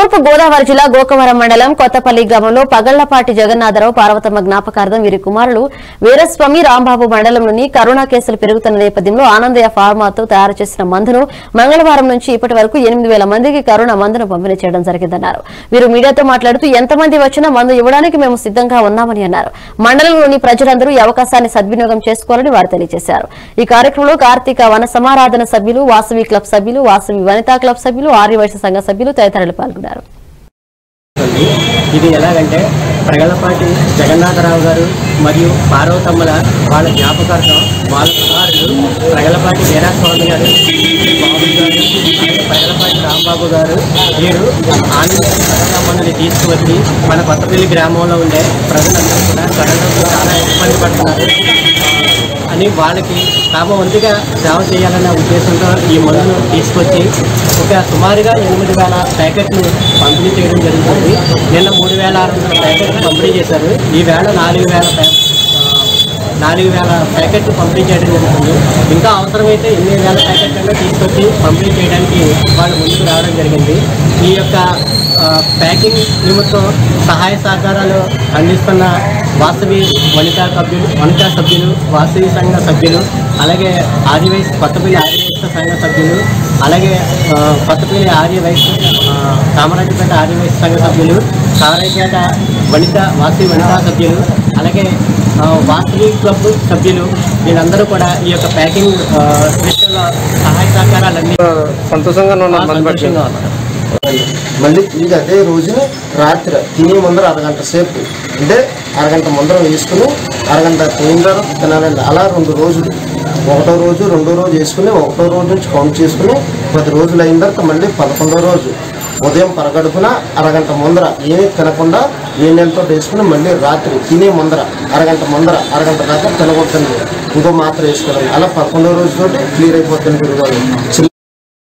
తూర్పు గోదావరి జిల్లా గోకవరం మండలం కొత్తపల్లి గ్రామంలో పగళ్లపాటి జగన్నాథరావు పార్వతమ్మ జ్ఞాపకార్థం వీరి కుమారులు వీరస్వామి రాంబాబు మండలంలోని కరోనా కేసులు పెరుగుతున్న నేపథ్యంలో ఆనందయ్య ఫార్మాతో తయారు చేసిన మందును మంగళవారం నుంచి ఇప్పటి వరకు ఎనిమిది వేల మందికి కరోనా మందును పంపిణీ చేయడం జరిగిందన్నారు వీరు మీడియాతో మాట్లాడుతూ ఎంతమంది వచ్చినా మందు ఇవ్వడానికి మేము సిద్ధంగా ఉన్నామని అన్నారు మండలంలోని ప్రజలందరూ ఈ అవకాశాన్ని సద్వినియోగం చేసుకోవాలని వారు తెలియజేశారు ఈ కార్యక్రమంలో కార్తీక వన సమారాధన సభ్యులు వాసవి క్లబ్ సభ్యులు వాసవి వనితా క్లబ్ సభ్యులు ఆర్యవైశ్య సంఘ సభ్యులు తదితరులు పాల్గొన్నారు ఉంది. ఇది ఎలాగంటే ప్రగలపాటి జగన్నాథరావు గారు మరియు పార్వతమ్మల వాళ్ళ జ్ఞాపకార్థం వాళ్ళ కుమారులు ప్రగలపాటి వీరాస్వామి గారు బాబు గారు అలాగే ప్రగలపాటి రాంబాబు గారు వీరు ఆనంద మందుని తీసుకువచ్చి మన కొత్తపల్లి గ్రామంలో ఉండే ప్రజలందరూ కూడా కరోనాతో చాలా ఇబ్బంది పడుతున్నారు అని వాళ్ళకి తాము వంతుగా సేవ చేయాలన్న ఉద్దేశంతో ఈ మందును తీసుకొచ్చి ఒక సుమారుగా ఎనిమిది వేల ప్యాకెట్లు పంపిణీ చేయడం జరుగుతుంది నిన్న మూడు వేల ఆరు వందల ప్యాకెట్లు పంపిణీ చేశారు ఈ వేళ నాలుగు వేల ప్యా- ఆ, నాలుగు వేల ప్యాకెట్లు పంపిణీ చేయడం జరుగుతుంది ఇంకా అవసరమైతే ఎనిమిది వేల ప్యాకెట్లను తీసుకొచ్చి పంపిణీ చేయడానికి వాళ్ళు ముందుకు రావడం జరిగింది ఈ యొక్క ఆ, ప్యాకింగ్ నిమిత్తం సహాయ సహకారాలు అందిస్తున్న వాసవి వనితా సభ్యులు వనితా సభ్యులు వాసవి సంఘ సభ్యులు అలాగే ఆదివైశ్య కొత్తపల్లి ఆదివైశ్య సంఘ సభ్యులు అలాగే ఆ, కొత్తపల్లి ఆర్యవైశ్య ఆ, కామరాజపేట ఆర్యవైశ్య సంఘ సభ్యులు కామరాజపేట వనిత వాసవి వనితా సభ్యులు అలాగే ఆ, వాసవి క్లబ్ సభ్యులు వీళ్ళందరూ కూడా ఈ యొక్క ప్యాకింగ్ ఆ, విషయంలో సహాయ సహకారాలన్నీ సంతోషంగా ఉన్నాను సంతోషంగా ఉన్నారు మళ్ళీ తిరిగి అదే రోజున రాత్రి తినే ముందర అరగంట సేపు అంటే అరగంట ముందర వేసుకుని అరగంట తిన తర్వాత తినాలండి అలా రెండు రోజులు ఒకటో రోజు రెండో రోజు వేసుకుని ఒకటో రోజు నుంచి కౌంట్ చేసుకుని పది రోజులు అయిన తర్వాత మళ్ళీ పదకొండో రోజు ఉదయం పరగడుపున అరగంట ముందర ఏమీ తినకుండా ఏ నెలతో వేసుకుని మళ్ళీ రాత్రి తినే ముందర అరగంట ముందర అరగంట దాకా తినకూడదండి ఇంకో మాత్ర వేసుకోవాలి అలా పదకొండో రోజుతోటి క్లియర్ అయిపోతుంది గురుగారు